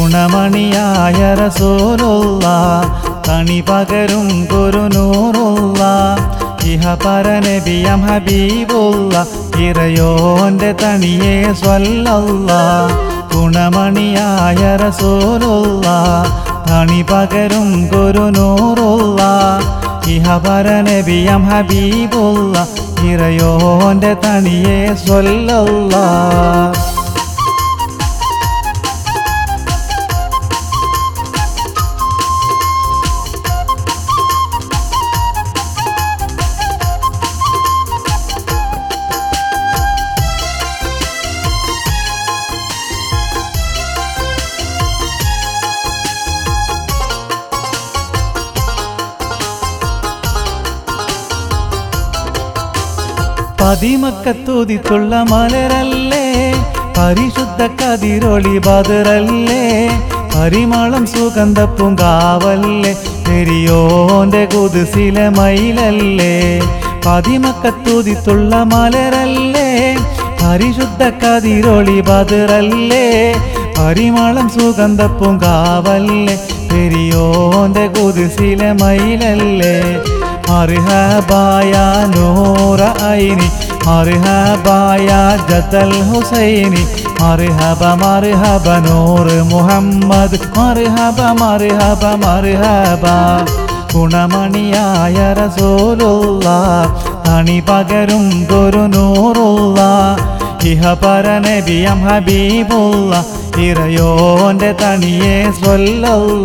ഗുണമണിയായ റസൂലുള്ള തണി പകരും ഗുരുനൂറുള്ള ഇഹ പരനബിയം ഹബീബുള്ള ഇറയോന്റെ തണിയെ സ്വല്ലല്ല ഗുണമണിയായ റസൂലുള്ള തണി പകരും ഗുരുനൂറുള്ള ഇഹ പരനബിയം ഹബീബുള്ള ഇറയോന്റെ തണിയെ സ്വല്ലല്ല പതിമക്കത്തുതിത്തുള്ള മലരല്ലേ പരിശുദ്ധ കതിരൊളി ബദറല്ലേ പരിമളം സുഗന്ധപ്പുങ്കാവല്ലേ പെരിയോന്റെ കുതിസിലെ മയിലല്ലേ പതിമക്കത്തുതിത്തുള്ള മലരല്ലേ പരിശുദ്ധ കതിരൊളി ബദറല്ലേ പരിമളം സുഗന്ധപ്പുങ്കാവല്ലേ പെരിയോന്റെ കുതിസിലെ മയിലല്ലേ മർഹബായ നൂറ ഐനി മർഹബായ ജതൽ ഹുസൈനി മർഹബ മർഹബ നൂർ മുഹമ്മദ് മർഹബ മർഹബ മർഹബ ഗുണമണിയായ റസൂലുള്ള അണി പകരും ഗുരുനൂറുള്ള ഇഹ പരനബിയം ഹബീബുള്ള ഇറയോന്റെ തണിയെ സ്വല്ലല്ല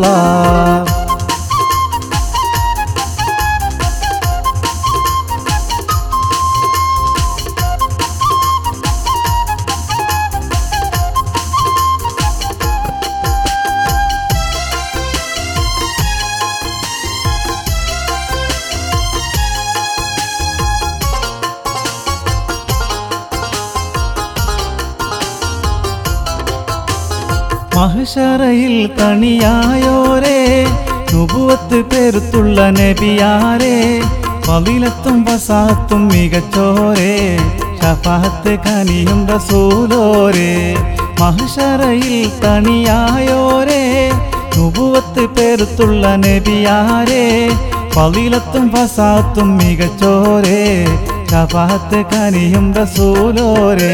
മഹിഷറയിൽ കണിയായോരേ നുപുവത്ത് പെരുത്തുള്ള നബിയാരേ പവിലത്തും വസാത്തും മികച്ചോരേ ഷഫാത്ത് കനിയും റസൂലോരേ മഹിഷറയിൽ കണിയായോരേ നുപുവത്ത് പെരുത്തുള്ള നബിയാരേ പവിലത്തും വസാത്തും മികച്ചോരേ ഷഫാത്ത് കനിയും റസൂലോരേ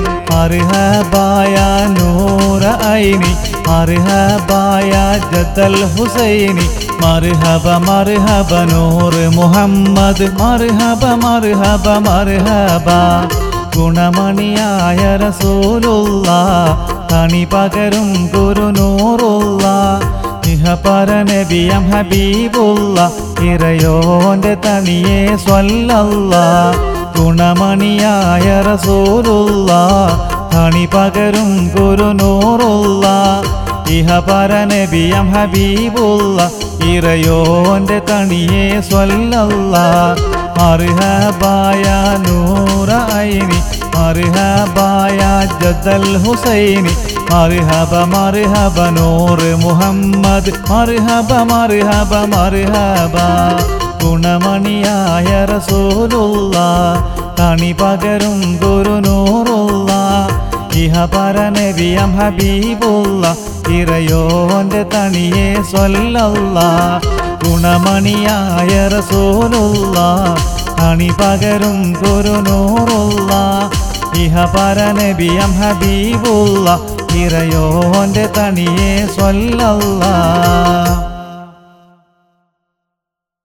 മർഹബായ നൂറ ഐനി മർഹബായ ജതൽ ഹുസൈനി മർഹബ മർഹബ നൂർ മുഹമ്മദ് മർഹബ മർഹബ മർഹബ ഗുണമണിയായ റസൂലുള്ള തണി പകരും ഗുരുനൂറുള്ള ഇഹ പരനബിയം ഹബീബുള്ള ഇറയോന്റെ തണിയെ സ്വല്ലല്ല ഗുണമണിയായ റസൂലുള്ള തണി പകരും ഗുരുനൂറുള്ള ഇഹ പരനബിയം ഹബീബുള്ള ഇറയോന്റെ തണിയെ സ്വല്ലല്ല മർഹബായ നൂറ ഐനി മർഹബായ ജദൽ ഹുസൈനി മർഹബ മർഹബ നൂർ മുഹമ്മദ് മർഹബ മർഹബ മർഹബ ഗുണമണിയായ റസൂലുള്ള തണി പകരും ഗുരുനൂറുള്ള ഇഹ പരനബിയം ഹബീബുള്ള ഇറയോന്റെ തണിയെ സ്വല്ലല്ല ഗുണമണിയായ റസൂലുള്ള തണി പകരും ഗുരുനൂറുള്ള ഇഹ പരനബിയം ഹബീബുള്ള ഇറയോന്റെ തണിയെ സ്വല്ലല്ല